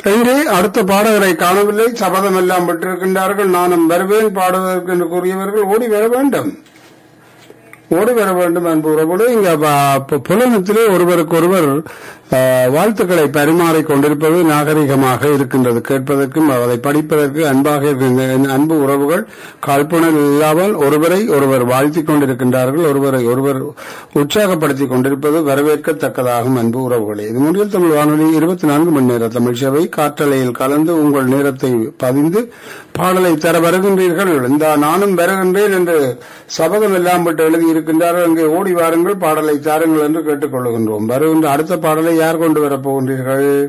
இங்கே அடுத்த பாடகரை காணவில்லை சபதம் எல்லாம் பெற்றிருக்கின்றார்கள் நானும் வருவேன் பாடுவதற்கு என்று கூறியவர்கள் ஓடி வர வேண்டும் ஓடி வர வேண்டும் என்பவர்களோடு இங்க ப- பு- புலனத்திலே ஒருவருக்கு ஒருவர் ஆஹ், வாழ்த்துக்களை பரிமாறிக் கொண்டிருப்பது நாகரிகமாக இருக்கின்றது கேட்பதற்கும் அதை படிப்பதற்கு அன்பாக இருக்கின்ற என் அன்பு உறவுகள் காழ்ப்புணர் இல்லாமல் ஒருவரை ஒருவர் வாழ்த்திக் கொண்டிருக்கின்றார்கள் ஒருவரை ஒருவர் உற்சாகப்படுத்திக் கொண்டிருப்பது வரவேற்கத்தக்கதாகும் அன்பு உறவுகளே இது முடிவில் தமிழ் வானொலி இருபத்தி நான்கு மணி நேர தமிழ் சேவை காற்றலையில் கலந்து உங்கள் நேரத்தை பதிந்து பாடலை தர வருகின்றீர்கள் இந்த நானும் வருகின்றேன் என்று சபதம் எல்லாம் விட்டு எழுதியிருக்கின்றார்கள் அங்கே ஓடி வாருங்கள் பாடலை தாருங்கள் என்று கேட்டுக்கொள்கின்றோம் வருகின்ற அடுத்த பாடலை யார் கொண்டு வரப் போகின்றீர்கள்